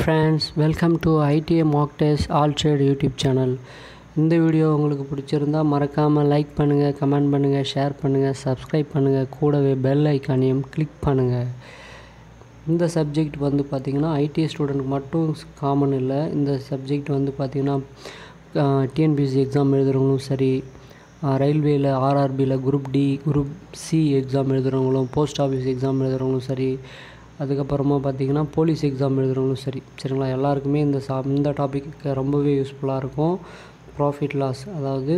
friends welcome to ITA mock test all trade YouTube channel இந்த video உங்களுக்கு பிடிச்சிருந்தா மறக்காமல் லைக் பண்ணுங்கள் கமெண்ட் பண்ணுங்கள் ஷேர் பண்ணுங்கள் சப்ஸ்கிரைப் பண்ணுங்கள் கூடவே பெல் ஐக்கானையும் கிளிக் பண்ணுங்கள் இந்த சப்ஜெக்ட் வந்து பார்த்திங்கன்னா ஐடிஐ ஸ்டூடெண்ட்க்கு மட்டும் காமன் இல்லை இந்த சப்ஜெக்ட் வந்து பார்த்திங்கன்னா டிஎன்பிஎஸ்சி எக்ஸாம் எழுதுகிறவங்களும் சரி ரயில்வேயில் ஆர்ஆர்பியில் group D group C exam எழுதுகிறவங்களும் போஸ்ட் ஆஃபீஸ் எக்ஸாம் எழுதுகிறவங்களும் சரி அதுக்கப்புறமா பார்த்திங்கன்னா போலீஸ் எக்ஸாம் எழுதுகிறவங்களும் சரி சரிங்களா எல்லாருக்குமே இந்த சா இந்த டாபிக் ரொம்பவே யூஸ்ஃபுல்லாக இருக்கும் ப்ராஃபிட் லாஸ் அதாவது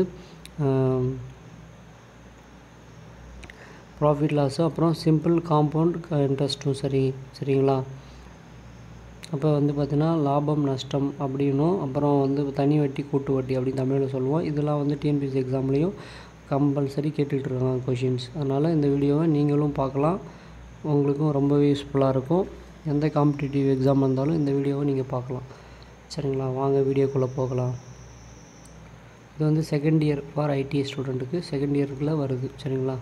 ப்ராஃபிட் லாஸு அப்புறம் சிம்பிள் காம்பவுண்ட் இன்ட்ரெஸ்ட்டும் சரி சரிங்களா அப்போ வந்து பார்த்திங்கன்னா லாபம் நஷ்டம் அப்படின்னும் அப்புறம் வந்து தனி வட்டி கூட்டு வட்டி அப்படின்னு தமிழில் சொல்லுவோம் இதெல்லாம் வந்து டிஎன்பிஎஸ்சி எக்ஸாம்லேயும் கம்பல்சரி கேட்டுட்ருக்காங்க கொஷின்ஸ் அதனால் இந்த வீடியோவை நீங்களும் பார்க்கலாம் உங்களுக்கும் ரொம்பவே யூஸ்ஃபுல்லாக இருக்கும் எந்த காம்படிட்டிவ் எக்ஸாம் இருந்தாலும் இந்த வீடியோவை நீங்கள் பார்க்கலாம் சரிங்களா வாங்க வீடியோக்குள்ளே போகலாம் இது வந்து செகண்ட் இயர் ஃபார் ஐடி ஸ்டூடெண்ட்டுக்கு செகண்ட் இயருக்குள்ளே வருது சரிங்களா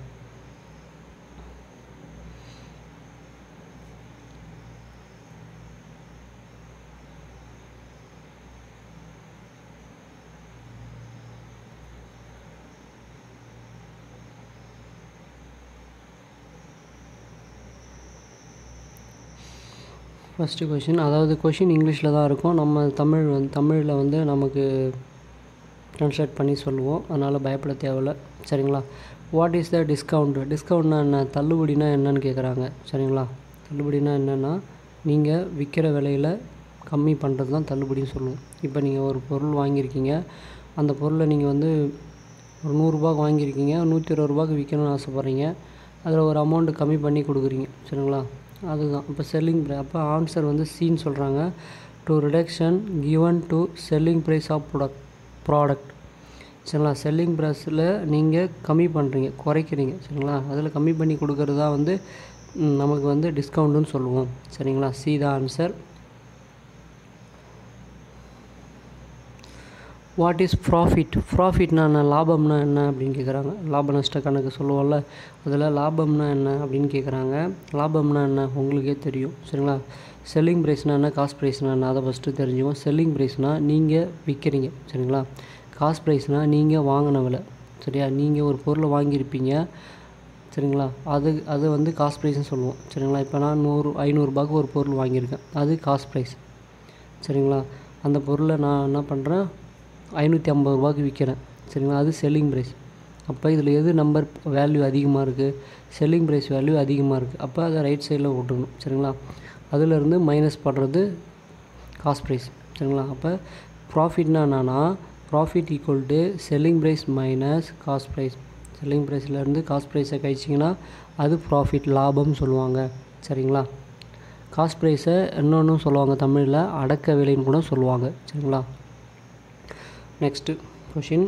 ஃபஸ்ட்டு கொஷின் அதாவது கொஷின் இங்கிலீஷில் தான் இருக்கும் நம்ம தமிழ் வந்து தமிழில் வந்து நமக்கு ட்ரான்ஸ்லேட் பண்ணி சொல்லுவோம் அதனால் பயப்பட தேவையில்ல சரிங்களா வாட் இஸ் த டிஸ்கவுண்ட் டிஸ்கவுண்ட்னா என்ன தள்ளுபடினா என்னன்னு கேட்குறாங்க சரிங்களா தள்ளுபடினா என்னென்னா நீங்கள் விற்கிற விலையில் கம்மி பண்ணுறது தான் தள்ளுபடின்னு சொல்லுவோம் இப்போ நீங்கள் ஒரு பொருள் வாங்கியிருக்கீங்க அந்த பொருளை நீங்கள் வந்து ஒரு நூறுரூபாக்கு வாங்கியிருக்கீங்க நூற்றி இருபது ரூபாய்க்கு விற்கணும்னு ஆசைப்பட்றீங்க அதில் ஒரு அமௌண்ட்டு கம்மி பண்ணி கொடுக்குறீங்க சரிங்களா அதுதான் இப்போ செல்லிங் அப்போ ஆன்சர் வந்து சின்னு சொல்கிறாங்க to reduction given to selling price of product product சரிங்களா செல்லிங் ப்ரைஸில் நீங்கள் கம்மி பண்ணுறீங்க குறைக்கிறீங்க சரிங்களா அதில் கம்மி பண்ணி கொடுக்குறது தான் வந்து நமக்கு வந்து டிஸ்கவுண்ட்டுன்னு சொல்லுவோம் சரிங்களா சி தான் ஆன்சர் வாட் இஸ் ப்ராஃபிட் ப்ராஃபிட்னா என்ன லாபம்னா என்ன அப்படின்னு கேட்குறாங்க லாப நஷ்ட கணக்கு சொல்லுவோம்ல அதில் லாபம்னா என்ன அப்படின்னு கேட்குறாங்க லாபம்னா என்ன உங்களுக்கே தெரியும் சரிங்களா செல்லிங் ப்ரைஸ்னால் என்ன காஸ்ட் ப்ரைஸ்னால் என்ன அதை ஃபஸ்ட்டு தெரிஞ்சுக்கோம் செல்லிங் ப்ரைஸ்னால் நீங்கள் விற்கிறீங்க சரிங்களா காஸ்ட் ப்ரைஸ்னால் நீங்கள் வாங்கின விலை சரியா நீங்கள் ஒரு பொருளை வாங்கியிருப்பீங்க சரிங்களா அது அது வந்து காஸ்ட் ப்ரைஸ்னு சொல்லுவோம் சரிங்களா இப்போ நான் நூறு ஐநூறுரூபாக்கு ஒரு பொருள் வாங்கியிருக்கேன் அது காஸ்ட் ப்ரைஸ் சரிங்களா அந்த பொருளை நான் என்ன பண்ணுறேன் ஐநூற்றி ஐம்பது ரூபாய்க்கு விற்கிறேன் சரிங்களா அது செல்லிங் ப்ரைஸ் அப்போ இதில் எது நம்பர் வேல்யூ அதிகமாக இருக்குது செல்லிங் ப்ரைஸ் வேல்யூ அதிகமாக இருக்குது அப்போ அதை ரைட் சைடில் விட்டுணும் சரிங்களா அதிலேருந்து மைனஸ் பண்ணுறது காஸ்ட் ப்ரைஸ் சரிங்களா அப்போ ப்ராஃபிட்னா என்னன்னா profit equal to selling price minus cost price selling ப்ரைஸ்லேருந்து காஸ்ட் ப்ரைஸை கழிச்சிங்கன்னா அது ப்ராஃபிட் லாபம்னு சொல்லுவாங்க சரிங்களா காஸ்ட் ப்ரைஸை இன்னொன்றும் சொல்லுவாங்க தமிழில் அடக்க விலைன்னு கூட சொல்லுவாங்க சரிங்களா next question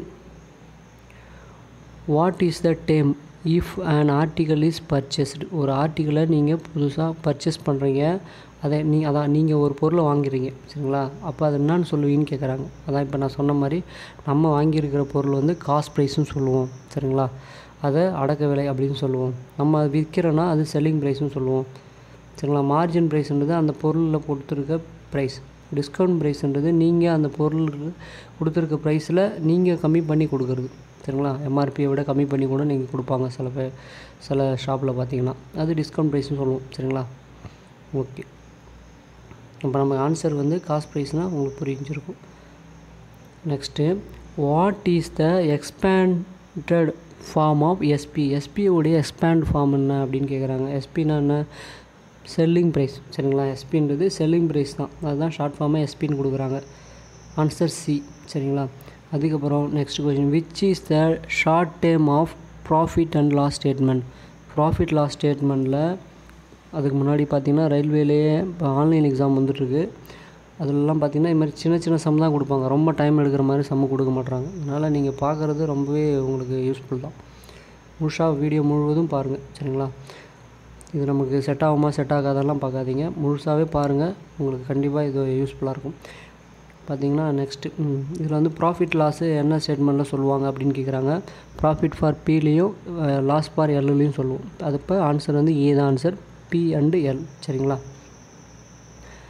what is the term if an article is purchased ஒரு ஆர்டிக்கலை நீங்கள் புதுசாக பர்ச்சேஸ் பண்ணுறீங்க அதை நீ அதான் நீங்கள் ஒரு பொருளை வாங்குறீங்க சரிங்களா அப்போ அது என்னன்னு சொல்லுவீங்கன்னு கேட்குறாங்க அதான் இப்போ நான் சொன்ன மாதிரி நம்ம வாங்கியிருக்கிற பொருள் வந்து காஸ்ட் ப்ரைஸ்னு சொல்லுவோம் சரிங்களா அதை அடக்க விலை அப்படின்னு சொல்லுவோம் நம்ம விற்கிறோன்னா அது செல்லிங் ப்ரைஸ்னு சொல்லுவோம் சரிங்களா மார்ஜின் ப்ரைஸ்ன்றது அந்த பொருளில் கொடுத்துருக்க ப்ரைஸ் டிஸ்கவுண்ட் ப்ரைஸ்ன்றது நீங்கள் அந்த பொருளுக்கு கொடுத்துருக்க ப்ரைஸில் நீங்கள் கம்மி பண்ணி கொடுக்குறது சரிங்களா எம்ஆர்பியை விட கம்மி பண்ணி கூட நீங்கள் கொடுப்பாங்க சில பேர் சில ஷாப்பில் பார்த்தீங்கன்னா அது டிஸ்கவுண்ட் ப்ரைஸ்னு சொல்லுவோம் சரிங்களா ஓகே இப்போ நம்ம ஆன்சர் வந்து காஸ்ட் ப்ரைஸ்னால் உங்களுக்கு புரிஞ்சிருக்கும் next what is the expanded form of SP எஸ்பியோடைய எக்ஸ்பேண்ட் ஃபார்ம் என்ன அப்படின்னு கேட்குறாங்க எஸ்பின்னா என்ன செல்லிங் ப்ரைஸ் சரிங்களா எஸ்பின்றது செல்லிங் ப்ரைஸ் தான் அதுதான் ஷார்ட் ஃபார்மாக எஸ்பின்னு கொடுக்குறாங்க ஆன்சர் சி சரிங்களா அதுக்கப்புறம் next question which is the short term of profit and loss statement profit loss ஸ்டேட்மெண்ட்டில் அதுக்கு முன்னாடி பார்த்திங்கன்னா ரயில்வேலேயே இப்போ ஆன்லைன் எக்ஸாம் வந்துட்டுருக்கு அதிலலாம் பார்த்திங்கன்னா இது மாதிரி சின்ன சின்ன சம் தான் கொடுப்பாங்க ரொம்ப டைம் எடுக்கிற மாதிரி சம்ம கொடுக்க மாட்றாங்க அதனால் நீங்கள் பார்க்குறது ரொம்பவே உங்களுக்கு யூஸ்ஃபுல் தான் முழுசாக வீடியோ முழுவதும் பாருங்கள் சரிங்களா இது நமக்கு செட் ஆகுமா செட் ஆகாதெல்லாம் பார்க்காதீங்க முழுசாகவே பாருங்கள் உங்களுக்கு கண்டிப்பாக இது யூஸ்ஃபுல்லாக இருக்கும் பார்த்தீங்கன்னா நெக்ஸ்ட்டு இதில் வந்து ப்ராஃபிட் லாஸு என்ன ஸ்டேட்மெண்ட்டில் சொல்லுவாங்க அப்படின்னு கேட்குறாங்க ப்ராஃபிட் ஃபார் பிலையும் லாஸ் ஃபார் எல்லையும் சொல்லுவோம் அது இப்போ ஆன்சர் வந்து ஏ தான் ஆன்சர் பி அண்டு எல் சரிங்களா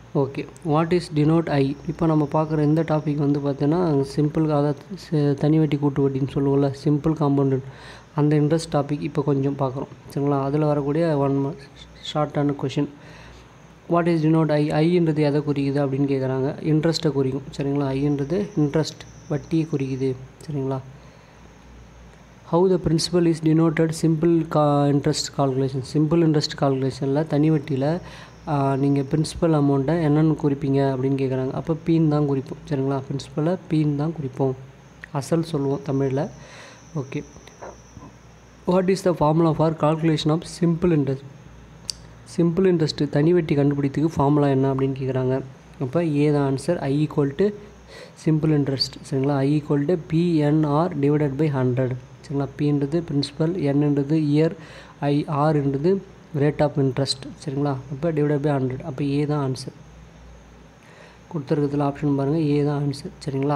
okay what is denote I இப்போ நம்ம பார்க்குற இந்த டாபிக் வந்து பார்த்தீங்கன்னா சிம்பிள் அதாவது ச- தனி வட்டி கூட்டு வட்டின்னு சொல்லுவோம்ல சிம்பிள் காம்பவுண்ட் அந்த இன்ட்ரெஸ்ட் டாபிக் இப்போ கொஞ்சம் பார்க்குறோம் சரிங்களா அதில் வரக்கூடிய ஒன் ஷார்ட்டான question what is denote I ஐன்றது எதை குறிக்குது அப்படின்னு கேட்குறாங்க இன்ட்ரெஸ்ட்டை குறிக்கும் சரிங்களா ஐன்றது இன்ட்ரெஸ்ட் வட்டியை குறிக்குது சரிங்களா how the principal is denoted simple கா இன்ட்ரெஸ்ட் கால்குலேஷன் சிம்பிள் இன்ட்ரெஸ்ட் கால்குலேஷனில் தனி வட்டியில் நீங்கள் பிரின்சிபல் அமௌண்ட்டை என்னென்னு குறிப்பீங்க அப்படின்னு கேட்குறாங்க அப்போ பீன் தான் குறிப்போம் சரிங்களா பிரின்சிபலை பீன் தான் குறிப்போம் அசல் சொல்லுவோம் தமிழில் okay what is the formula for calculation of simple interest simple interest தனி வட்டி கண்டுபிடித்துக்கு ஃபார்முலா என்ன அப்படின்னு கேட்குறாங்க அப்போ ஏ தான் answer I equal to simple interest சரிங்களா I equal to PNR divided by hundred சரிங்களா பின்றது பிரின்சிபல் என்னன்றது இயர் ஐ ஆர்ன்றது ரேட் ஆஃப் இன்ட்ரெஸ்ட் சரிங்களா அப்போ டிவைடட் பை ஹண்ட்ரட் அப்போ ஏ தான் ஆன்சர் கொடுத்துருக்கிறதுல ஆப்ஷன் பாருங்கள் ஏ தான் ஆன்சர் சரிங்களா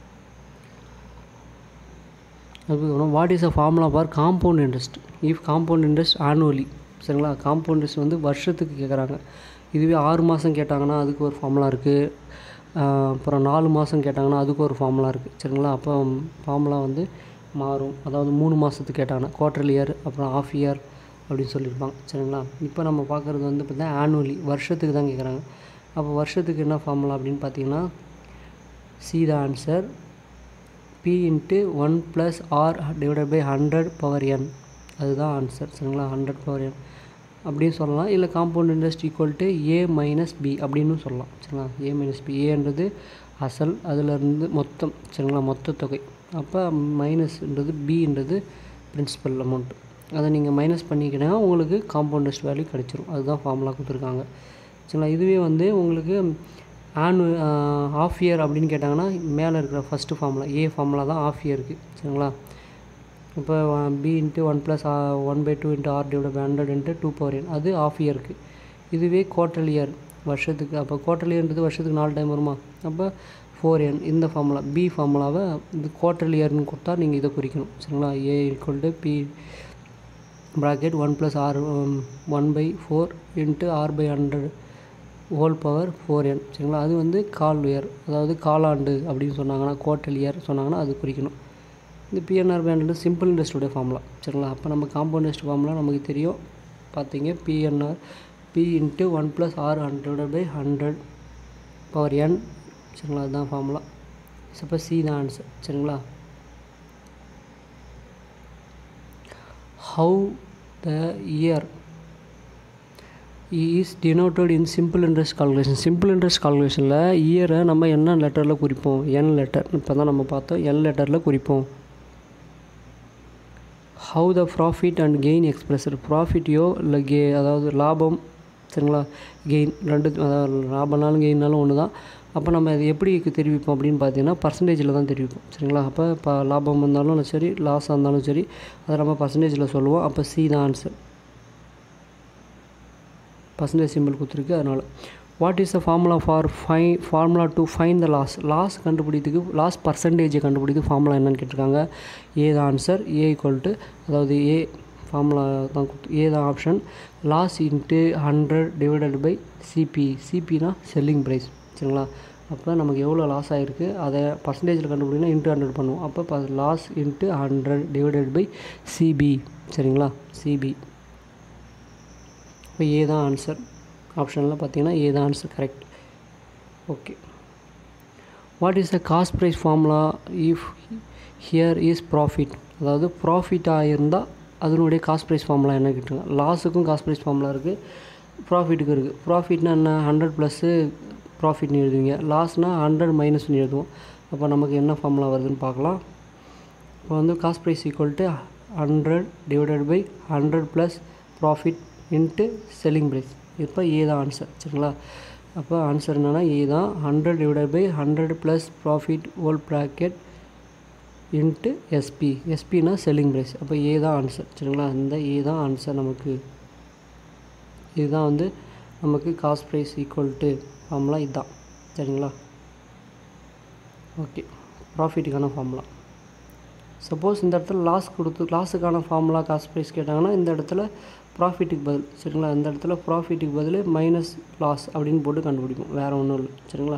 அதுக்கப்புறம் what is a formula for compound interest if compound interest annually சரிங்களா காம்பவுண்ட் இன்ட்ரெஸ்ட் வந்து வருஷத்துக்கு கேட்குறாங்க இதுவே ஆறு மாதம் கேட்டாங்கன்னா அதுக்கு ஒரு ஃபார்முலா இருக்குது அப்புறம் நாலு மாதம் கேட்டாங்கன்னா அதுக்கு ஒரு ஃபார்முலா இருக்குது சரிங்களா அப்போ ஃபார்முலா வந்து மாறும் அதாவது மூணு மாதத்துக்கு கேட்டாங்கன்னா குவார்டர் இயர் அப்புறம் ஆஃப் இயர் அப்படின்னு சொல்லியிருப்பாங்க சரிங்களா இப்போ நம்ம பார்க்குறது வந்து பார்த்தீங்கன்னா ஆனுவலி வருஷத்துக்கு தான் கேட்குறாங்க அப்போ வருஷத்துக்கு என்ன ஃபார்முலா அப்படின்னு பார்த்தீங்கன்னா C the answer P into one plus R divided by hundred power N அதுதான் ஆன்சர் சரிங்களா ஹண்ட்ரட் பவர் என் அப்படின்னு சொல்லலாம் இல்லை compound interest equal to A minus P அப்படின்னு சொல்லலாம் சரிங்களா ஏ மைனஸ் பி ஏன்றது அசல் அதிலிருந்து மொத்தம் சரிங்களா மொத்த தொகை அப்போ மைனஸ்ன்றது பின்றது பிரின்சிபல் அமௌண்ட் அதை நீங்கள் மைனஸ் பண்ணிக்கிட்டீங்கன்னா உங்களுக்கு காம்பவுண்ட் இன்ட்ரெஸ்ட் வேல்யூ கிடச்சிரும் அதுதான் ஃபார்முலா கொடுத்துருக்காங்க சரிங்களா இதுவே வந்து உங்களுக்கு ஆனு ஆஃப் இயர் அப்படின்னு கேட்டாங்கன்னா மேலே இருக்கிற ஃபஸ்ட்டு ஃபார்முலா ஏ ஃபார்முலா தான் ஆஃப் இயருக்கு சரிங்களா இப்போ P into one plus one by two into R divide by hundred into two power N அது ஆஃப் இயருக்கு இதுவே குவார்டர் இயர் வருஷத்துக்கு அப்போ குவார்டர் இயர்ன்றது வருஷத்துக்கு நாலு டைம் வருமா அப்போ ஃபோர் என் இந்த ஃபார்முலா பி ஃபார்முலாவை இது குவார்டர் இயர்னு கொடுத்தா நீங்கள் இதை குறிக்கணும் சரிங்களா A equal to P bracket one plus R one by four into R by hundred whole power four N சரிங்களா அது வந்து கால் இயர் அதாவது காலாண்டு அப்படின்னு சொன்னாங்கன்னா குவார்டர் இயர் சொன்னாங்கன்னா அது குறிக்கணும் இந்த பிஎன்ஆர் பேண்ட் சிம்பிள் இன்ட்ரெஸ்ட்டுடைய ஃபார்முலா சரிங்களா அப்போ நம்ம காம்பவுண்ட் இன்ட்ரெஸ்ட் ஃபார்முலா நமக்கு தெரியும் பார்த்தீங்க PNR P into one plus R hundred by hundred power N சரிங்களா அதுதான் ஃபார்முலா அப்போ சி தான் ஆன்சர் சரிங்களா how the year is denoted in simple interest calculation simple interest கால்குலேஷனில் இயரை நம்ம என்ன லெட்டரில் குறிப்போம் என் லெட்டர் இப்போ தான் நம்ம பார்த்தோம் என் லெட்டரில் குறிப்போம் how the profit and gain expressed ப்ராஃபிட்டையோ இல்லை கே அதாவது லாபம் சரிங்களா கெயின் ரெண்டு அதாவது லாபம்னாலும் கெயின்னாலும் ஒன்று தான் அப்போ நம்ம அதை எப்படி தெரிவிப்போம் அப்படின்னு பார்த்தீங்கன்னா பர்சன்டேஜில் தான் தெரிவிப்போம் சரிங்களா அப்போ இப்போ லாபம் இருந்தாலும் சரி லாஸாக இருந்தாலும் சரி அதை நம்ம பர்சன்டேஜில் சொல்லுவோம் அப்போ சி தான் ஆன்சர் பர்சன்டேஜ் சிம்பிள் கொடுத்துருக்கு அதனால் what is the formula for ஃபை formula to find the loss loss கண்டுபிடித்துக்கு லாஸ் பர்சன்டேஜை கண்டுபிடித்து ஃபார்முலா என்னன்னு கேட்டிருக்காங்க ஏ தான் ஆன்சர் ஏ ஈக்குவல் டு அதாவது ஏ ஃபார்முலா தான் கொடுத்து ஏ தான் option loss into hundred divided by CP சிபினா செல்லிங் ப்ரைஸ் சரிங்களா அப்போ நமக்கு எவ்வளோ லாஸ் ஆகிருக்கு அதை பர்சன்டேஜில் கண்டுபிடிக்கணும் இன்ட்டு ஹண்ட்ரட் பண்ணுவோம் அப்போ loss into hundred divided by CP சரிங்களா சிபி இப்போ ஏ தான் ஆன்சர் ஆப்ஷனில் பார்த்தீங்கன்னா ஏ தான் answer correct okay what is the cost price formula if here is profit அதாவது ப்ராஃபிட்டாக இருந்தால் அதனுடைய காஸ்ட் ப்ரைஸ் ஃபார்முலா என்ன கேட்டுருங்க லாஸுக்கும் காஸ்ட் ப்ரைஸ் ஃபார்முலா இருக்குது ப்ராஃபிட்டுக்கு இருக்குது ப்ராஃபிட்னா என்ன ஹண்ட்ரட் ப்ளஸ்ஸு ப்ராஃபிட்னு எழுதுவீங்க லாஸ்னால் ஹண்ட்ரட் மைனஸ்னு எழுதுவோம் அப்போ நமக்கு என்ன ஃபார்முலா வருதுன்னு பார்க்கலாம் இப்போ வந்து cost price equal to hundred divided by hundred plus profit into selling price இப்போ ஏ தான் ஆன்சர் சரிங்களா அப்போ ஆன்சர் என்னென்னா ஏ தான் hundred divided by hundred plus profit whole bracket into SP எஸ்பினா செல்லிங் ப்ரைஸ் அப்போ ஏ தான் ஆன்சர் சரிங்களா இந்த ஏ தான் ஆன்சர் நமக்கு இதுதான் வந்து நமக்கு cost price equal to formula இதுதான் சரிங்களா ஓகே ப்ராஃபிட்டுக்கான ஃபார்முலா சப்போஸ் இந்த இடத்துல லாஸ் கொடுத்து லாஸுக்கான ஃபார்முலா காஸ்ட் ப்ரைஸ் கேட்டாங்கன்னா இந்த இடத்துல ப்ராஃபிட்டுக்கு பதில் சரிங்களா இந்த இடத்துல ப்ராஃபிட்டுக்கு பதில் மைனஸ் லாஸ் அப்படின்னு போட்டு கண்டுபிடிப்போம் வேறு ஒன்றும் இல்லை சரிங்களா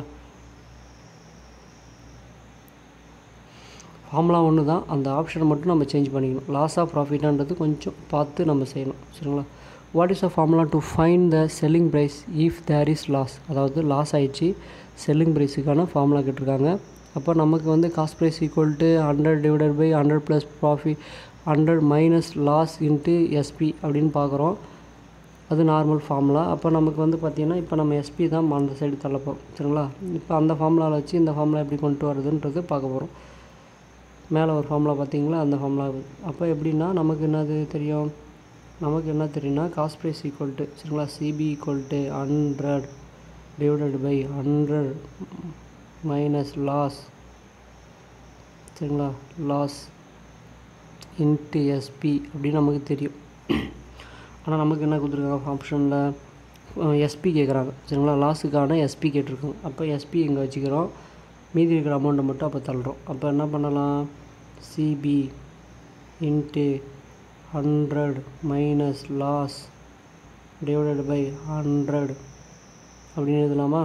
ஃபார்முலா ஒன்று தான் அந்த ஆப்ஷனை மட்டும் நம்ம சேஞ்ச் பண்ணிக்கணும் லாஸாக ப்ராஃபிட்டான்றது கொஞ்சம் பார்த்து நம்ம செய்யணும் சரிங்களா what is the formula to find the selling price if there is loss அதாவது லாஸ் ஆயிடுச்சு செல்லிங் ப்ரைஸுக்கான ஃபார்முலா கேட்டிருக்காங்க அப்போ நமக்கு வந்து cost price equal to hundred divided by hundred plus profit hundred minus loss into SP அப்படின்னு பார்க்குறோம் அது நார்மல் ஃபார்முலா அப்போ நமக்கு வந்து பார்த்திங்கன்னா இப்போ நம்ம எஸ்பி தான் அந்த சைடு தள்ள போகிறோம் சரிங்களா இப்போ அந்த ஃபார்முலாவில் வச்சு இந்த ஃபார்முலா எப்படி கொண்டு வரதுன்றது பார்க்க போகிறோம் மேலே ஒரு ஃபார்முலா பார்த்தீங்களா அந்த ஃபார்முலா அப்போ எப்படின்னா நமக்கு என்னது தெரியும் நமக்கு என்ன தெரியும்னா காஸ்ட் ப்ரைஸ் ஈக்குவல் டு சரிங்களா CP equal to hundred divided by hundred minus loss சரிங்களா லாஸ் இன்ட்டு எஸ்பி அப்படின்னு நமக்கு தெரியும் ஆனால் நமக்கு என்ன கொடுத்துருக்காங்க ஆப்ஷனில் எஸ்பி கேட்குறாங்க சரிங்களா லாஸுக்கான எஸ்பி கேட்டிருக்காங்க அப்போ எஸ்பி இங்கே வச்சுக்கிறோம் மீதி இருக்கிற அமௌண்ட்டை மட்டும் அப்போ தள்ளுறோம் அப்போ என்ன பண்ணலாம் CP into hundred minus loss divided by hundred அப்படின்னு எழுதலாமா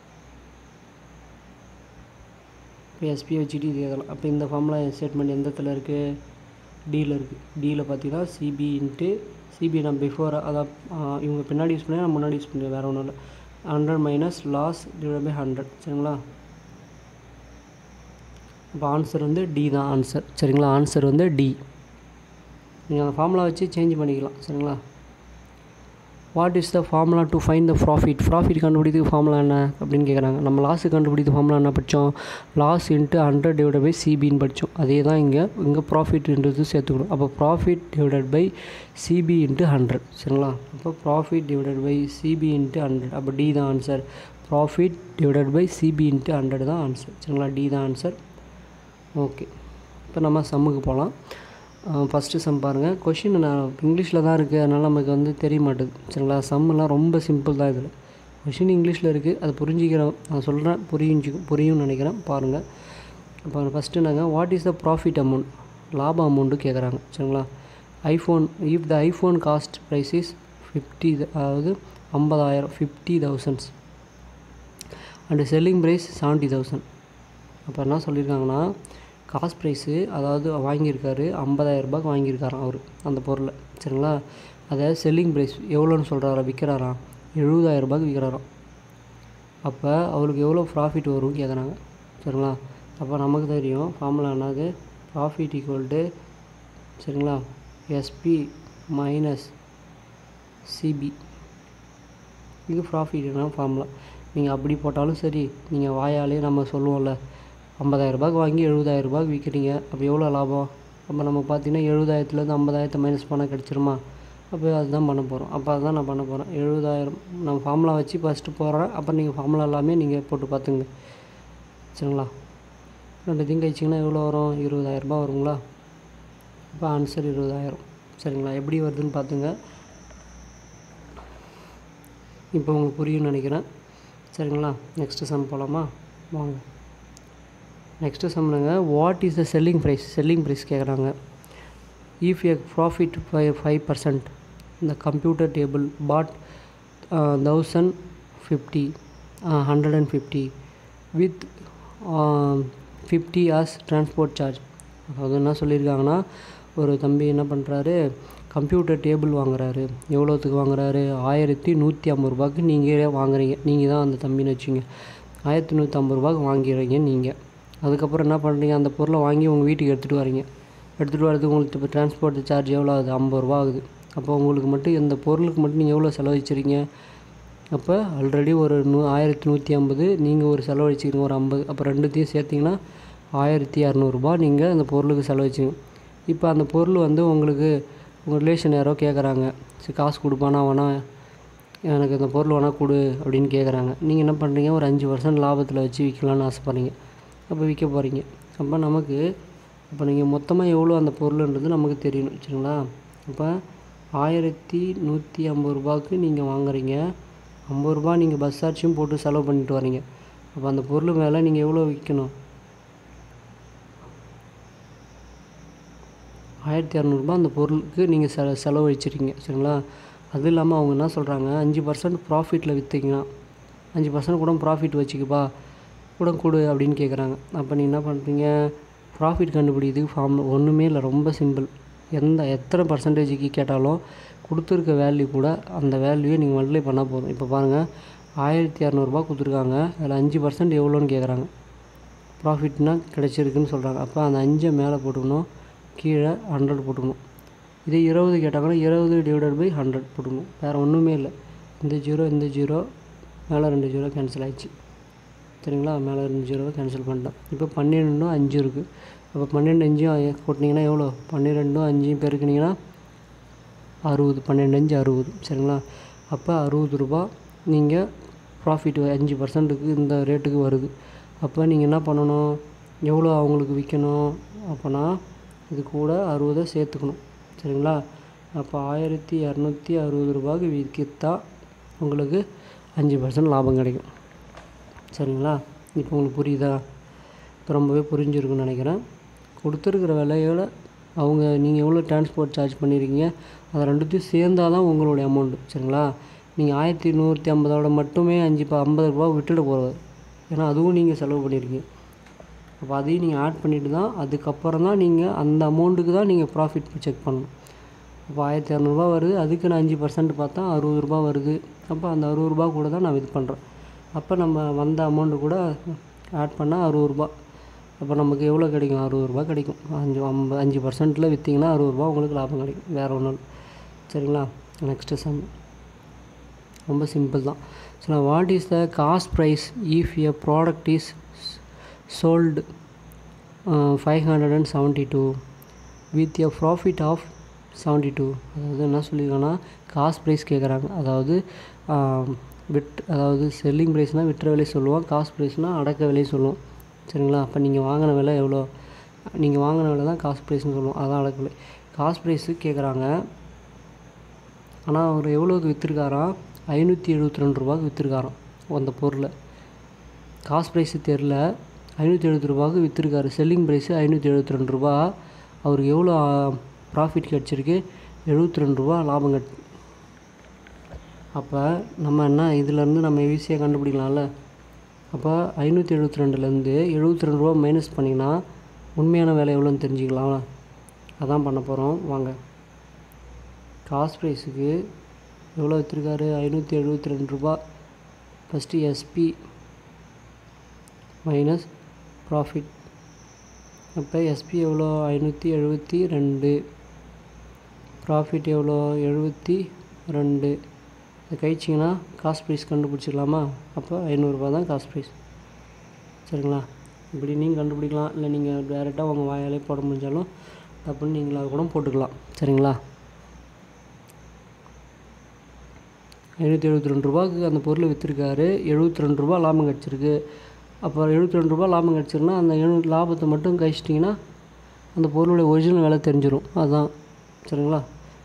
இப்போ எஸ்பி வச்சுட்டு இது எழுதலாம் அப்போ இந்த ஃபார்முலா ஸ்டேட்மெண்ட் எந்த இடத்துல இருக்குது டியில் இருக்குது டியில் பார்த்தீங்கன்னா சிபி இன்ட்டு சிபி நான் பிஃபோர் அதான் இவங்க பின்னாடி யூஸ் பண்ணி நான் முன்னாடி யூஸ் பண்ணி வேறு ஒன்றும் இல்லை hundred minus loss divide by hundred சரிங்களா இப்போ ஆன்சர் வந்து டி தான் ஆன்சர் சரிங்களா ஆன்சர் வந்து டி நீங்கள் அந்த ஃபார்முலா வச்சு சேஞ்ச் பண்ணிக்கலாம் சரிங்களா what is the formula to find the profit profit கண்டுபிடிக்கிறதுக்கு ஃபார்முலா என்ன அப்படின்னு கேட்குறாங்க நம்ம லாஸு கண்டுபிடிக்க ஃபார்முலா என்ன படித்தோம் loss into hundred divide by சிபின்னு படித்தோம் அதே தான் இங்கே இங்கே ப்ராஃபிட்ன்றது சேர்த்துக்கணும் அப்போ profit divided by CP into hundred சரிங்களா அப்போ profit divided by CP into hundred அப்போ டி தான் answer profit divided by CP into hundred தான் ஆன்சர் சரிங்களா டி தான் ஆன்சர் ஓகே இப்போ நம்ம சம்முக்கு போகலாம் ஃபஸ்ட்டு சம் பாருங்கள் கொஷின் நான் இங்கிலீஷில் தான் இருக்குது அதனால் நமக்கு வந்து தெரிய மாட்டுது சரிங்களா சம்மெல்லாம் ரொம்ப சிம்பிள் தான் இதில் கொஷின் இங்கிலீஷில் இருக்குது அது புரிஞ்சிக்கிறேன் நான் சொல்கிறேன் புரிஞ்சு புரியும்னு நினைக்கிறேன் பாருங்கள் இப்போ ஃபஸ்ட்டு நாங்கள் what is the profit amount லாப அமௌண்ட்டு கேட்குறாங்க சரிங்களா iPhone if the iPhone cost price is fifty அதாவது ஐம்பதாயிரம் fifty thousands and selling price seventy thousand அப்போ என்ன சொல்லியிருக்காங்கன்னா காஸ்ட் ப்ரைஸு அதாவது வாங்கியிருக்காரு ஐம்பதாயிரரூபாய்க்கு வாங்கியிருக்காராம் அவர் அந்த பொருளை சரிங்களா அதை செல்லிங் ப்ரைஸ் எவ்வளோன்னு சொல்கிறாரா விற்கிறாராம் எழுபதாயிரரூபாய்க்கு விற்கிறாராம் அப்போ அவருக்கு எவ்வளோ ப்ராஃபிட் வரும் கேட்குறாங்க சரிங்களா அப்போ நமக்கு தெரியும் ஃபார்முலா என்னது ப்ராஃபிட் ஈக்குவல் டு சரிங்களா எஸ்பி மைனஸ் சிபி இது ப்ராஃபிட்னா ஃபார்முலா நீங்கள் அப்படி போட்டாலும் சரி நீங்கள் வாயாலே நம்ம சொல்லுவோம்ல ஐம்பதாயிரரூபாய்க்கு வாங்கி எழுபதாயிரரூபாய்க்கு விற்கிறீங்க அப்போ எவ்வளோ லாபம் அப்போ நம்ம பார்த்தீங்கன்னா எழுபதாயிரத்துலேருந்து ஐம்பதாயிரத்தை மைனஸ் பண்ணால் கிடச்சிருமா அப்போ அதுதான் பண்ண போகிறோம் அப்போ அதுதான் நான் பண்ண போகிறேன் எழுபதாயிரம் நான் ஃபார்முலா வச்சு ஃபஸ்ட்டு போடுறேன் அப்புறம் நீங்கள் ஃபார்முலா எல்லாமே நீங்கள் போட்டு பார்த்துங்க சரிங்களா ரெண்டுத்தையும் கழிச்சிங்கன்னா எவ்வளோ வரும் இருபதாயிரரூபா வருங்களா இப்போ ஆன்சர் இருபதாயிரம் சரிங்களா எப்படி வருதுன்னு பார்த்துங்க இப்போ உங்களுக்கு புரியும்னு நினைக்கிறேன் சரிங்களா நெக்ஸ்ட்டு சம் போகலாமா வாங்க நெக்ஸ்ட்டு சம்னுங்க what is the selling price selling price கேட்குறாங்க இஃப் எ ப்ராஃபிட் ஃபை ஃபைவ் பர்சன்ட் இந்த computer table bought thousand fifty hundred and fifty with fifty horse transport charge அதாவது என்ன சொல்லியிருக்காங்கன்னா ஒரு தம்பி என்ன பண்ணுறாரு கம்ப்யூட்டர் டேபிள் வாங்குறாரு எவ்வளோத்துக்கு வாங்குறாரு ஆயிரத்தி நூற்றி ஐம்பது ரூபாய்க்கு நீங்கள் வாங்குறீங்க நீங்கள் தான் அந்த தம்பின்னு வச்சுங்க ஆயிரத்தி நூற்றம்பது ரூபாய்க்கு வாங்கிறீங்க நீங்கள் அதுக்கப்புறம் என்ன பண்ணுறீங்க அந்த பொருளை வாங்கி உங்கள் வீட்டுக்கு எடுத்துகிட்டு வரீங்க எடுத்துகிட்டு வரதுக்கு உங்களுக்கு இப்போ டிரான்ஸ்போர்ட் சார்ஜ் எவ்வளோ ஆகுது ஐம்பது ரூபா ஆகுது அப்போ உங்களுக்கு மட்டும் இந்த பொருளுக்கு மட்டும் நீங்கள் எவ்வளோ செலவழிச்சிருங்க அப்போ ஆல்ரெடி ஒரு நூ ஆயிரத்தி நூற்றி ஐம்பது நீங்கள் ஒரு செலவழிச்சிக்கிறீங்க ஒரு ஐம்பது அப்போ ரெண்டுத்தையும் சேர்த்திங்கன்னா ஆயிரத்தி இரநூறுபா நீங்கள் அந்த பொருளுக்கு செலவழிச்சிங்க இப்போ அந்த பொருள் வந்து உங்களுக்கு உங்கள் ரிலேஷன் யாரோ கேட்குறாங்க சரி காசு கொடுப்பானா வேணா எனக்கு இந்த பொருள் வேணால் கொடு அப்படின்னு கேட்குறாங்க நீங்கள் என்ன பண்ணுறீங்க ஒரு அஞ்சு பர்சன்ட் லாபத்தில் வச்சு விற்கலான்னு ஆசைப்பட்றீங்க அப்போ விற்க போகிறீங்க அப்போ நமக்கு இப்போ நீங்கள் மொத்தமாக எவ்வளோ அந்த பொருள்ன்றது நமக்கு தெரியணும் சரிங்களா அப்போ ஆயிரத்தி நூற்றி ஐம்பது ரூபாய்க்கு நீங்கள் வாங்குறீங்க ஐம்பது ரூபா நீங்கள் பஸ் சார்ஜும் போட்டு செலவு பண்ணிட்டு வரீங்க அப்போ அந்த பொருள் மேலே நீங்கள் எவ்வளோ விற்கணும் ஆயிரத்தி இரநூறுபா அந்த பொருளுக்கு நீங்கள் செ செலவழிச்சிருக்கீங்க சரிங்களா அதுவும் இல்லாமல் அவங்க என்ன சொல்கிறாங்க அஞ்சு பர்சன்ட் ப்ராஃபிட்டில் விற்றீங்கன்னா அஞ்சு பர்சன்ட் கூட ப்ராஃபிட் வச்சுக்கப்பா கூட கொடு அப்படின்னு கேட்குறாங்க அப்போ நீங்கள் என்ன பண்ணுறீங்க ப்ராஃபிட் கண்டுபிடிக்கிறதுக்கு ஃபார்ம் ஒன்றுமே இல்லை ரொம்ப சிம்பிள் எந்த எத்தனை பர்சன்டேஜுக்கு கேட்டாலும் கொடுத்துருக்க வேல்யூ கூட அந்த வேல்யூவை நீங்கள் மல்டிப்ளை பண்ணால் போதும் இப்போ பாருங்கள் ஆயிரத்தி இரநூறுபா கொடுத்துருக்காங்க அதில் அஞ்சு பர்சன்ட் எவ்வளோன்னு கேட்குறாங்க ப்ராஃபிட்னா கிடச்சிருக்குன்னு சொல்கிறாங்க அப்போ அந்த அஞ்சை மேலே போட்டுக்கணும் கீழே ஹண்ட்ரட் போட்டுக்கணும் இதே இருபது கேட்டாங்கன்னா இருபது டிவைடட் பை ஹண்ட்ரட் போட்டுக்கணும் வேறு ஒன்றுமே இல்லை இந்த ஜீரோ இந்த ஜீரோ மேலே ரெண்டு ஜீரோ கேன்சல் ஆயிடுச்சு சரிங்களா மேலே ரெண்டு ஜீரோவை கேன்சல் பண்ணிட்டோம் இப்போ பன்னிரெண்டும் அஞ்சு இருக்குது அப்போ பன்னெண்டு அஞ்சும் கூட்டினீங்கன்னா எவ்வளோ பன்னிரெண்டும் அஞ்சையும் பெருக்குனீங்கன்னா அறுபது பன்னெண்டு அஞ்சு அறுபது சரிங்களா அப்போ அறுபது ரூபா நீங்கள் ப்ராஃபிட் அஞ்சு பர்சன்ட்டுக்கு இந்த ரேட்டுக்கு வருது அப்போ நீங்கள் என்ன பண்ணணும் எவ்வளோ அவங்களுக்கு விற்கணும் அப்போனா இது கூட அறுபதை சேர்த்துக்கணும் சரிங்களா அப்போ ஆயிரத்தி இரநூத்தி அறுபது ரூபாய்க்கு விற்கித்தா உங்களுக்கு அஞ்சு பர்சன்ட் லாபம் கிடைக்கும் சரிங்களா இப்போ உங்களுக்கு புரியுதா இப்போ ரொம்பவே புரிஞ்சிருக்குன்னு நினைக்கிறேன் கொடுத்துருக்குற விலையோட அவங்க நீங்கள் எவ்வளோ டிரான்ஸ்போர்ட் சார்ஜ் பண்ணியிருக்கீங்க அதை ரெண்டுத்தையும் சேர்ந்தால் தான் உங்களுடைய அமௌண்ட்டு சரிங்களா நீங்கள் ஆயிரத்தி நூற்றி ஐம்பதோட மட்டுமே அஞ்சு இப்போ ஐம்பது ரூபா விட்டுட போகிறது ஏன்னா அதுவும் நீங்கள் செலவு பண்ணியிருக்கீங்க அப்போ அதையும் நீங்கள் ஆட் பண்ணிட்டு தான் அதுக்கப்புறம் தான் நீங்கள் அந்த அமௌண்ட்டுக்கு தான் நீங்கள் ப்ராஃபிட் செக் பண்ணணும் இப்போ ஆயிரத்தி இரநூறுபா வருது அதுக்கு நான் அஞ்சு பர்சன்ட் பார்த்தா அறுபது ரூபா வருது அப்போ அந்த அறுபது ரூபா கூட தான் நான் இது பண்ணுறேன் அப்போ நம்ம வந்த அமௌண்ட்டு கூட ஆட் பண்ணால் அறுபது ரூபா அப்போ நமக்கு எவ்வளோ கிடைக்கும் அறுபது ரூபா கிடைக்கும் அஞ்சு ஐம்பது அஞ்சு பர்சன்ட்டில் விற்றீங்கன்னா அறுபது ரூபா உங்களுக்கு லாபம் கிடைக்கும் வேறு ஒன்றும் இல்லை சரிங்களா நெக்ஸ்ட்டு சம் ரொம்ப சிம்பிள் தான் so what is the cost price if a product is sold five hundred and seventy two with a profit of seventy two அதாவது என்ன சொல்லியிருக்காங்கன்னா காஸ்ட் ப்ரைஸ் கேட்குறாங்க அதாவது விட் அதாவது செல்லிங் ப்ரைஸ்னால் விட்டுற விலை சொல்லுவோம் காஸ்ட் ப்ரைஸ்னால் அடக்க விலை சொல்லுவோம் சரிங்களா அப்போ நீங்கள் வாங்கின விலை எவ்வளோ நீங்கள் வாங்கின விலை தான் காஸ்ட் ப்ரைஸ்னு சொல்லுவோம் அதான் அடக்க விலை காஸ்ட் ப்ரைஸு கேட்குறாங்க ஆனால் அவர் எவ்வளோக்கு விற்றுருக்காராம் ஐநூற்றி எழுபத்தி ரெண்டு ரூபாய்க்கு விற்றுருக்காராம் அந்த பொருளை காஸ்ட் ப்ரைஸு தெரில ஐநூற்றி எழுபத்தி ரூபாய்க்கு விற்றுருக்காரு செல்லிங் ப்ரைஸு ஐநூற்றி எழுபத்தி ரெண்டு ரூபா அவருக்கு எவ்வளோ ப்ராஃபிட் கிடச்சிருக்கு எழுபத்தி ரெண்டு ரூபா லாபம் கிடச்சி அப்போ நம்ம என்ன இதுலேருந்து நம்ம ஈஸியாக கண்டுபிடிக்கலாம்ல அப்போ ஐநூற்றி எழுபத்தி ரெண்டுலேருந்து எழுபத்தி ரெண்டு ரூபா மைனஸ் பண்ணிங்கன்னா உண்மையான வேலை எவ்வளோன்னு தெரிஞ்சுக்கலாம் அதான் பண்ண போகிறோம் வாங்க காஸ்ட் ப்ரைஸுக்கு எவ்வளோ விற்றுருக்காரு ஐநூற்றி எழுபத்தி ரெண்டு ரூபா ஃபஸ்ட்டு எஸ்பி மைனஸ் ப்ராஃபிட் அப்போ எஸ்பி எவ்வளோ ஐநூற்றி எழுபத்தி ரெண்டு ப்ராஃபிட் எவ்வளோ எழுபத்தி ரெண்டு இதை கழிச்சிங்கன்னா காஸ்ட் ப்ரைஸ் கண்டுபிடிச்சிடலாமா அப்போ ஐநூறுரூபா தான் காஸ்ட் ப்ரைஸ் சரிங்களா இப்படி நீங்கள் கண்டுபிடிக்கலாம் இல்லை நீங்கள் டேரெக்டாக உங்கள் வாயாலே போட முடிஞ்சாலும் அப்படின்னு நீங்களாக கூட போட்டுக்கலாம் சரிங்களா ஐநூற்றி எழுபத்தி ரெண்டு ரூபாய்க்கு அந்த பொருளை விற்றுருக்காரு எழுபத்தி ரெண்டு ரூபா லாபம் கிடச்சிருக்கு அப்போ எழுபத்தி ரெண்டு ரூபா லாபம் கிடச்சிருன்னா அந்த எழுநூறு லாபத்தை மட்டும் கழிச்சிட்டிங்கன்னா அந்த பொருளுடைய ஒரிஜினல் விலை தெரிஞ்சிடும் அதுதான் சரிங்களா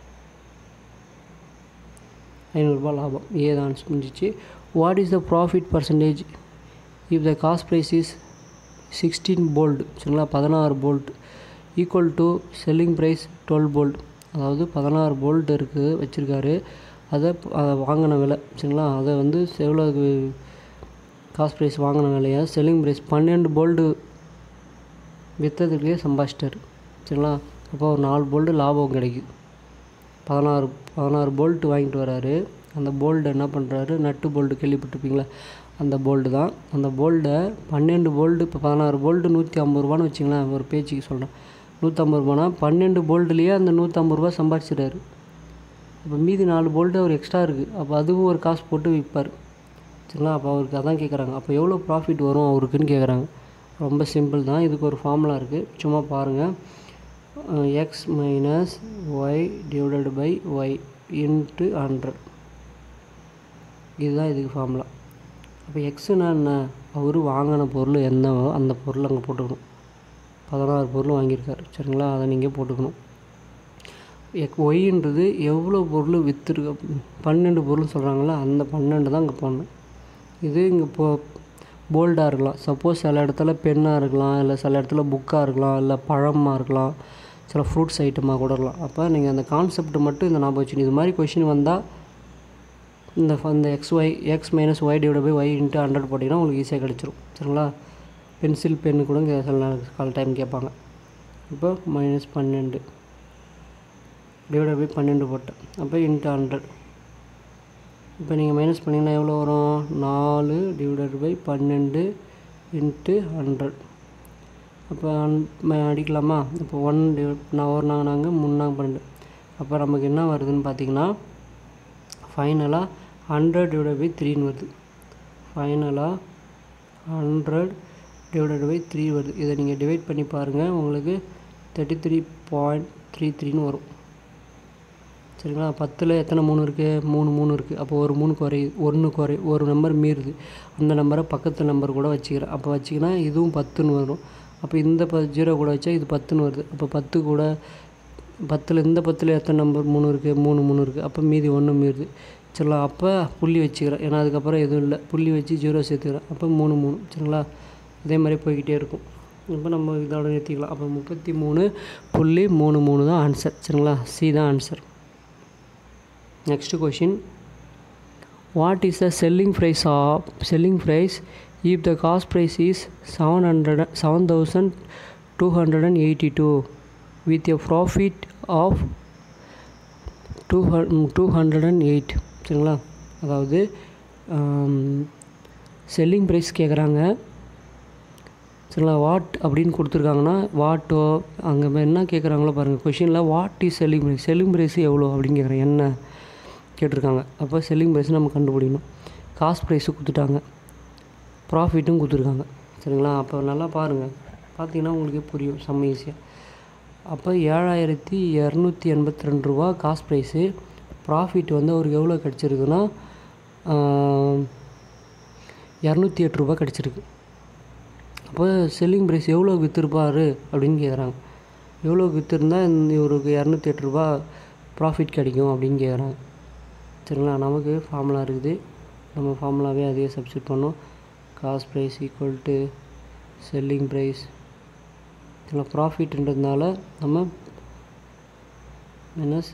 ஐநூறுரூபா லாபம் ஏ தான் முடிஞ்சிச்சு what is the profit percentage if the cost price is sixteen bolt சரிங்களா பதினாறு bolt equal to selling price twelve bolt அதாவது பதினாறு போல்ட் இருக்குது வச்சுருக்காரு அதை அதை வாங்கின விலை சரிங்களா அதை வந்து எவ்வளோ காஸ்ட் ப்ரைஸ் வாங்கின விலையை செல்லிங் ப்ரைஸ் பன்னெண்டு போல்டு விற்றதுக்கே சம்பாதிச்சிட்டார் சரிங்களா அப்போ ஒரு நாலு போல்டு லாபம் கிடைக்குது பதினாறு பதினாறு போல்ட்டு வாங்கிட்டு வராரு அந்த போல்டு என்ன பண்ணுறாரு நட்டு போல்டு கேள்விப்பட்டிருப்பீங்களா அந்த போல்டு தான் அந்த போல்டை பன்னெண்டு போல்டு இப்போ பதினாறு போல்டு நூற்றி ஐம்பது ரூபான்னு வச்சிங்களேன் ஒரு பேச்சுக்கு சொல்கிறேன் நூற்றம்பது ரூபானா பன்னெண்டு போல்டுலேயே அந்த நூற்றம்பது ரூபா சம்பாதிச்சிட்டாரு இப்போ மீதி நாலு போல்ட்டு அவர் எக்ஸ்ட்ரா இருக்குது அப்போ அதுவும் ஒரு காசு போட்டு விற்பார் சரிங்களா அப்போ அவருக்கு அதான் கேட்குறாங்க அப்போ எவ்வளோ ப்ராஃபிட் வரும் அவருக்குன்னு கேட்குறாங்க ரொம்ப சிம்பிள் தான் இதுக்கு ஒரு ஃபார்முலா இருக்குது சும்மா பாருங்கள் X minus Y divided by Y into hundred இதுதான் இதுக்கு ஃபார்முலா அப்போ எக்ஸுனா என்ன அவர் வாங்கின பொருள் என்னவோ அந்த பொருள் அங்கே போட்டுக்கணும் பதினாறு பொருள் வாங்கியிருக்காரு சரிங்களா அதை நீங்கள் போட்டுக்கணும் எக் ஒய்ன்றது எவ்வளோ பொருள் விற்றுருக்கு பன்னெண்டு பொருள் சொல்கிறாங்களா அந்த பன்னெண்டு தான் இங்கே போடணும் இது இங்கே இப்போ போல்டாக இருக்கலாம் சப்போஸ் சில இடத்துல பென்னாக இருக்கலாம் இல்லை சில இடத்துல புக்காக இருக்கலாம் இல்லை பழமாக இருக்கலாம் சில ஃப்ரூட்ஸ் ஐட்டமாக கூட இருக்கலாம் அப்போ நீங்கள் அந்த கான்செப்ட் மட்டும் இந்த ஞாபகம் வச்சுக்கணும் இது மாதிரி கொஷின் வந்தால் இந்த இந்த X Y X minus Y divide by Y into hundred போட்டிங்கன்னா உங்களுக்கு ஈஸியாக கிடச்சிரும் சரிங்களா பென்சில் பென்னு கூட இங்கே சில நேரம் கால் டைம் கேட்பாங்க இப்போ மைனஸ் பன்னெண்டு டிவைட் பை பன்னெண்டு போட்டேன் அப்போ இன்ட்டு ஹண்ட்ரட் இப்போ நீங்கள் மைனஸ் பண்ணிங்கன்னா எவ்வளோ வரும் நாலு டிவைடட் பை பன்னெண்டு இன்ட்டு ஹண்ட்ரட் அப்போ அடிக்கலாமா இப்போ ஒன் டிவைட் நான் ஒரு நாங்கள் நாங்கள் மூணு பன்னெண்டு அப்போ நமக்கு என்ன வருதுன்னு பார்த்தீங்கன்னா ஃபைனலாக ஹண்ட்ரட் டிவைட் பை த்ரீன்னு வருது ஃபைனலாக ஹண்ட்ரட் டிவைடட் பை த்ரீ வருது இதை நீங்கள் டிவைட் பண்ணி பாருங்கள் உங்களுக்கு தேர்ட்டி த்ரீ பாயிண்ட் த்ரீ த்ரீன்னு வரும் சரிங்களா பத்தில் எத்தனை மூணு இருக்குது மூணு மூணு இருக்குது அப்போ ஒரு மூணு குறையுது ஒன்று குறை ஒரு நம்பர் மீறுது அந்த நம்பரை பக்கத்து நம்பர் கூட வச்சுக்கிறேன் அப்போ வச்சிங்கன்னா இதுவும் பத்துன்னு வரும் அப்போ இந்த ப ஜீரோ கூட வச்சா இது பத்துன்னு வருது அப்போ பத்து கூட பத்தில் இந்த பத்தில் எத்தனை நம்பர் மூணு இருக்குது மூணு மூணு இருக்குது அப்போ மீதி ஒன்று மீறுது சரிங்களா அப்போ புள்ளி வச்சுக்கிறேன் ஏன்னா அதுக்கப்புறம் எதுவும் இல்லை புள்ளி வச்சு ஜீரோ சேர்த்துக்கிறேன் அப்போ மூணு மூணு சரிங்களா இதே மாதிரி போய்கிட்டே இருக்கும் இப்போ நம்ம இதோட நிறுத்திக்கலாம் அப்போ முப்பத்தி மூணு புள்ளி மூணு மூணு தான் ஆன்சர் சரிங்களா சி தான் answer next question what is the selling price of selling price if the cost price is seven hundred seven thousand two hundred and eighty two with a profit of two two hundred and eight சரிங்களா அதாவது selling price கேட்குறாங்க சரிங்களா what அப்படின்னு கொடுத்துருக்காங்கன்னா வாட்டோ அங்கே என்ன கேட்குறாங்களோ பாருங்கள் கொஷினில் what is selling price selling price எவ்வளோ அப்படின்னு கேட்குறேன் என்ன கேட்டிருக்காங்க அப்போ செல்லிங் ப்ரைஸ் நம்ம கண்டுபிடிக்கணும் காஸ்ட் ப்ரைஸு கொடுத்துட்டாங்க ப்ராஃபிட்டும் கொடுத்துருக்காங்க சரிங்களா அப்போ நல்லா பாருங்கள் பார்த்தீங்கன்னா உங்களுக்கே புரியும் செம்ம ஈஸியாக அப்போ ஏழாயிரத்தி இரநூத்தி எண்பத்தி ரெண்டு ரூபா காஸ்ட் ப்ரைஸு ப்ராஃபிட் வந்து அவருக்கு எவ்வளோ கிடச்சிருக்குன்னா இரநூத்தி எட்டு ரூபா கிடச்சிருக்கு அப்போ செல்லிங் ப்ரைஸ் எவ்வளோ விற்றுருப்பார் அப்படின்னு கேட்குறாங்க எவ்வளோ விற்றுருந்தா இவருக்கு இரநூத்தி எட்டு ரூபா ப்ராஃபிட் கிடைக்கும் அப்படின்னு கேட்குறாங்க சரிங்களா நமக்கு ஃபார்முலா இருக்குது நம்ம ஃபார்முலாவே அதையே சப்ஸ்டியூட் பண்ணோம் cost price equal to selling price இதில் ப்ராஃபிட்ன்றதுனால நம்ம மைனஸ்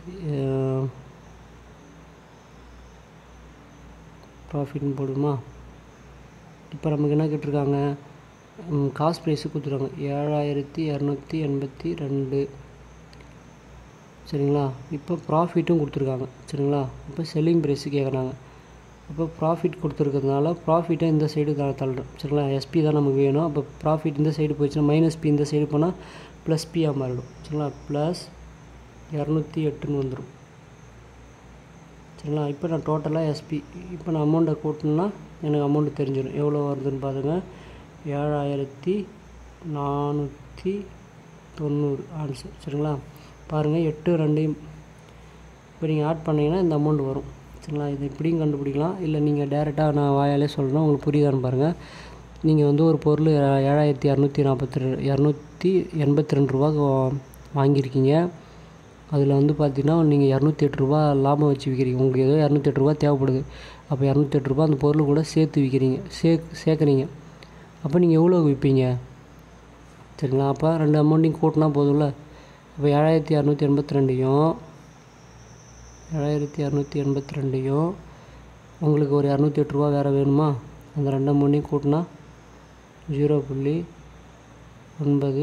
ப்ராஃபிட்னு போடுமா இப்போ நமக்கு என்ன கேட்டிருக்காங்க காஸ்ட் ப்ரைஸு கொடுத்துருக்காங்க ஏழாயிரத்தி இரநூத்தி எண்பத்தி ரெண்டு சரிங்களா இப்போ ப்ராஃபிட்டும் கொடுத்துருக்காங்க சரிங்களா இப்போ செல்லிங் ப்ரைஸு கேட்குறாங்க இப்போ ப்ராஃபிட் கொடுத்துருக்கிறதுனால ப்ராஃபிட்டை இந்த சைடு த தள்ளுறோம் சரிங்களா எஸ்பி தான் நமக்கு வேணும் அப்போ ப்ராஃபிட் இந்த சைடு போயிடுச்சுன்னா மைனஸ் பி இந்த சைடு போனால் ப்ளஸ் பியாக மாறிடும் சரிங்களா ப்ளஸ் இரநூத்தி எட்டுன்னு வந்துடும் சரிங்களா இப்போ நான் டோட்டலாக எஸ்பி இப்போ நான் அமௌண்ட்டை கூட்டினா எனக்கு அமௌண்ட்டு தெரிஞ்சிடும் எவ்வளோ வருதுன்னு பாருங்கள் ஏழாயிரத்தி நானூற்றி தொண்ணூறு ஆன்சர் சரிங்களா பாருங்கள் எட்டு ரெண்டையும் இப்போ நீங்கள் ஆட் பண்ணிங்கன்னா இந்த அமௌண்ட் வரும் சரிங்களா இதை இப்படியும் கண்டுபிடிக்கலாம் இல்லை நீங்கள் டேரெக்டாக நான் வாயாலே சொல்கிறேன் உங்களுக்கு புரியுதான்னு பாருங்கள் நீங்கள் வந்து ஒரு பொருள் ஏழாயிரத்தி இரநூத்தி நாற்பத்தி ரெ இரநூத்தி எண்பத்தி ரெண்டு ரூபா வாங்கியிருக்கீங்க அதில் வந்து பார்த்தீங்கன்னா நீங்கள் இரநூத்தி எட்டு ரூபா லாபம் வச்சு விற்கிறீங்க உங்களுக்கு ஏதோ இரநூத்தி எட்டு ரூபா தேவைப்படுது அப்போ இரநூத்தி எட்டு ரூபா அந்த பொருள் கூட சேர்த்து விற்கிறீங்க சே சேர்க்குறீங்க அப்போ நீங்கள் எவ்வளோ விற்பீங்க சரிங்களா அப்போ ரெண்டு அமௌண்ட்டையும் கூட்டினா போதும்ல அப்போ ஏழாயிரத்தி இரநூத்தி எண்பத்தி ரெண்டையும் ஏழாயிரத்தி இரநூத்தி எண்பத்தி ரெண்டையும் உங்களுக்கு ஒரு இரநூத்தி எட்டு ரூபா வேறு வேணுமா அந்த ரெண்டு அமௌண்ட்டையும் கூட்டினா ஜீரோ புள்ளி ஒன்பது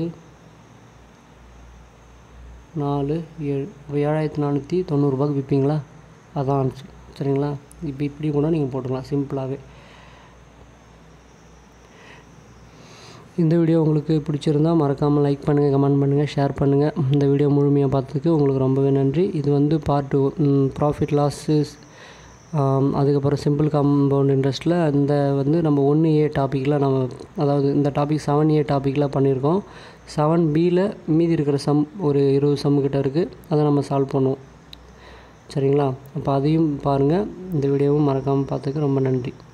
நாலு ஏழு இப்போ ஏழாயிரத்தி நானூற்றி தொண்ணூறுரூபாக்கு விற்பீங்களா அதான் ஆன்சர் சரிங்களா இப்போ இப்படி கூட நீங்கள் போட்டுக்கலாம் சிம்பிளாகவே இந்த வீடியோ உங்களுக்கு பிடிச்சிருந்தால் மறக்காமல் லைக் பண்ணுங்கள் கமெண்ட் பண்ணுங்கள் ஷேர் பண்ணுங்கள் இந்த வீடியோ முழுமையாக பார்த்ததுக்கு உங்களுக்கு ரொம்பவே நன்றி இது வந்து பார்ட் டூ ப்ராஃபிட் லாஸஸ் அதுக்கப்புறம் சிம்பிள் காம்பவுண்ட் இன்ட்ரெஸ்ட்டில் இந்த வந்து நம்ம ஒன்று ஏ டாப்பிக்கில் நம்ம அதாவது இந்த டாபிக் செவன் ஏ டாப்பிக்கில் பண்ணியிருக்கோம் செவன் பியில் மீதி இருக்கிற சம் ஒரு இருபது சம் கிட்ட இருக்குது அதை நம்ம சால்வ் பண்ணுவோம் சரிங்களா அப்போ அதையும் பாருங்கள் இந்த வீடியோவும் மறக்காமல் பார்த்ததுக்கு ரொம்ப நன்றி